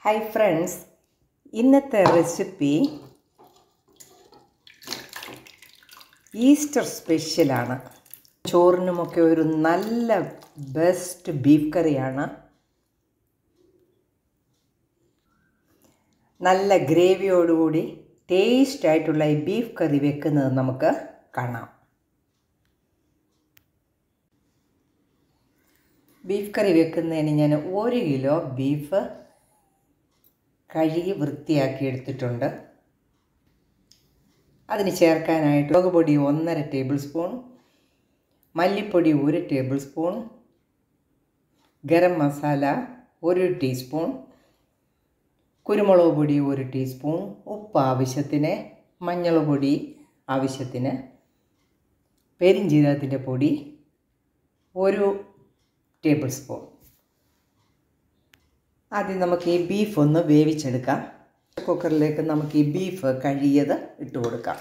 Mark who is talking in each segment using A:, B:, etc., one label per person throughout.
A: hi friends ഇന്നത്തെ recipe Easter സ്പെഷ്യലാണ് ചോറിനുമൊക്കെ ഒരു നല്ല ബെസ്റ്റ് ബീഫ് കറിയാണ് നല്ല ഗ്രേവിയോടുകൂടി ടേസ്റ്റ് ആയിട്ടുള്ള ഈ ബീഫ് കറി വെക്കുന്നത് നമുക്ക് കാണാം ബീഫ് കറി വെക്കുന്നതിന് ഞാൻ ഒരു കിലോ ബീഫ് കഴുകി വൃത്തിയാക്കി എടുത്തിട്ടുണ്ട് അതിന് ചേർക്കാനായിട്ട് മുളക് പൊടി ഒന്നര ടേബിൾ സ്പൂൺ മല്ലിപ്പൊടി ഒരു ടേബിൾ സ്പൂൺ ഗരം മസാല ഒരു ടീസ്പൂൺ കുരുമുളക് പൊടി ഒരു ടീസ്പൂൺ ഉപ്പ് ആവശ്യത്തിന് മഞ്ഞൾ പൊടി ആവശ്യത്തിന് പെരിഞ്ജീരകത്തിൻ്റെ പൊടി ഒരു ടേബിൾ സ്പൂൺ ആദ്യം നമുക്ക് ഈ ബീഫ് ഒന്ന് വേവിച്ചെടുക്കാം കുക്കറിലേക്ക് നമുക്ക് ഈ ബീഫ് കഴുകിയത് ഇട്ട് കൊടുക്കാം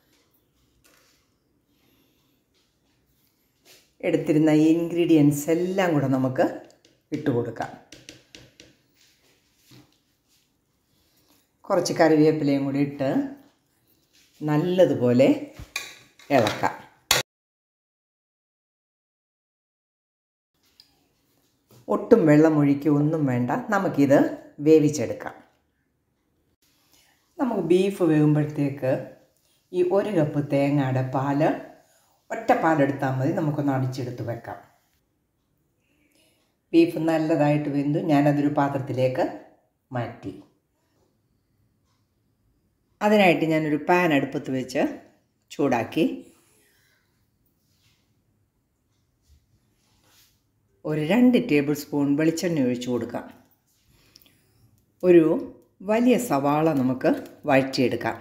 A: എടുത്തിരുന്ന ഈ ഇൻഗ്രീഡിയൻസ് എല്ലാം കൂടെ നമുക്ക് ഇട്ട് കൊടുക്കാം കുറച്ച് കറിവേപ്പിലയും കൂടി ഇട്ട് നല്ലതുപോലെ ഇളക്കാം ഒട്ടും വെള്ളമൊഴിക്കുക ഒന്നും വേണ്ട നമുക്കിത് വേവിച്ചെടുക്കാം നമുക്ക് ബീഫ് വേകുമ്പോഴത്തേക്ക് ഈ ഒരു കപ്പ് തേങ്ങയുടെ പാല് ഒറ്റ പാലെടുത്താൽ മതി നമുക്കൊന്ന് അടിച്ചെടുത്ത് വെക്കാം ബീഫ് നല്ലതായിട്ട് വെന്തു ഞാനതൊരു പാത്രത്തിലേക്ക് മാറ്റി അതിനായിട്ട് ഞാനൊരു പാൻ അടുപ്പത്ത് വെച്ച് ചൂടാക്കി ഒരു രണ്ട് ടേബിൾ സ്പൂൺ വെളിച്ചെണ്ണ ഒഴിച്ചു കൊടുക്കാം ഒരു വലിയ സവാള നമുക്ക് വഴറ്റിയെടുക്കാം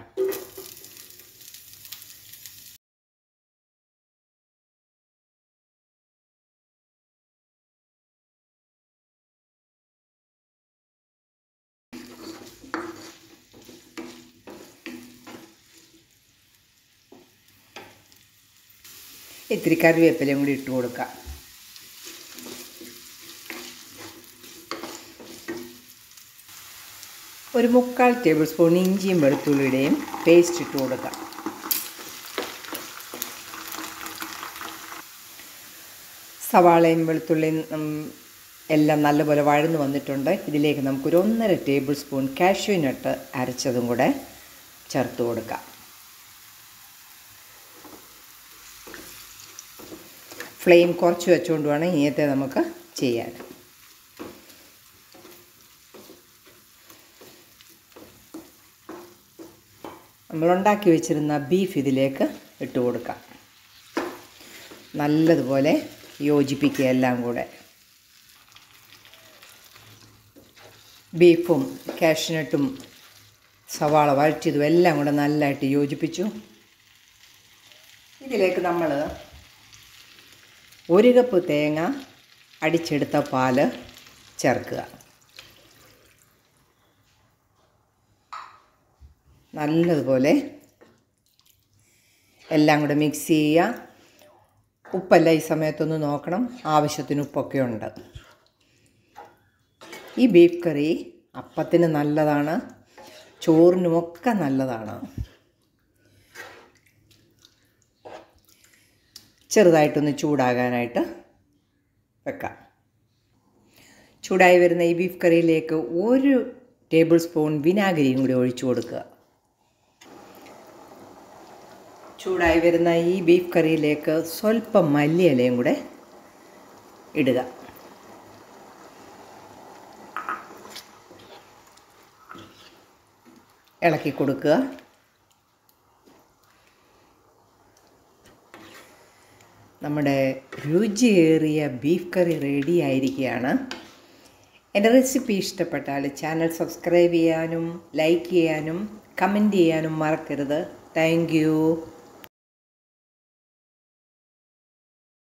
A: ഇത്തിരി കറിവേപ്പിലയും കൂടി ഇട്ട് കൊടുക്കാം ഒരു മുക്കാൽ ടേബിൾ സ്പൂൺ ഇഞ്ചിയും വെളുത്തുള്ളിയുടെയും പേസ്റ്റ് ഇട്ട് കൊടുക്കാം സവാളയും വെളുത്തുള്ളിയും എല്ലാം നല്ലപോലെ വഴന്നു വന്നിട്ടുണ്ട് ഇതിലേക്ക് നമുക്കൊരു ഒന്നര ടേബിൾ സ്പൂൺ കാഷ്യൂ നട്ട് അരച്ചതും കൂടെ ചേർത്ത് കൊടുക്കാം ഫ്ലെയിം കുറച്ച് വെച്ചുകൊണ്ട് വേണം ഇങ്ങനത്തെ നമുക്ക് ചെയ്യാൻ നമ്മളുണ്ടാക്കി വെച്ചിരുന്ന ബീഫ് ഇതിലേക്ക് ഇട്ട് കൊടുക്കാം നല്ലതുപോലെ യോജിപ്പിക്കുക എല്ലാം കൂടെ ബീഫും കാഷ്നട്ടും സവാള വഴറ്റിയതും എല്ലാം കൂടെ നല്ലതായിട്ട് യോജിപ്പിച്ചു ഇതിലേക്ക് നമ്മൾ ഒരു കപ്പ് തേങ്ങ അടിച്ചെടുത്ത പാല് ചേർക്കുക നല്ലതുപോലെ എല്ലാം കൂടെ മിക്സ് ചെയ്യുക ഉപ്പല്ല ഈ സമയത്തൊന്ന് നോക്കണം ആവശ്യത്തിന് ഉപ്പൊക്കെ ഉണ്ട് ഈ ബീഫ് കറി അപ്പത്തിന് നല്ലതാണ് ചോറിനുമൊക്കെ നല്ലതാണ് ചെറുതായിട്ടൊന്ന് ചൂടാകാനായിട്ട് വെക്കാം ചൂടായി വരുന്ന ഈ ബീഫ് കറിയിലേക്ക് ഒരു ടേബിൾ സ്പൂൺ വിനാഗിരിയും കൂടി ഒഴിച്ചു കൊടുക്കുക ചൂടായി വരുന്ന ഈ ബീഫ് കറിയിലേക്ക് സ്വല്പം മല്ലിയിലയും കൂടെ ഇടുക ഇളക്കി കൊടുക്കുക നമ്മുടെ രുചിയേറിയ ബീഫ് കറി റെഡി ആയിരിക്കുകയാണ് എൻ്റെ റെസിപ്പി ഇഷ്ടപ്പെട്ടാൽ ചാനൽ സബ്സ്ക്രൈബ് ചെയ്യാനും ലൈക്ക് ചെയ്യാനും കമൻറ്റ് ചെയ്യാനും മറക്കരുത് താങ്ക്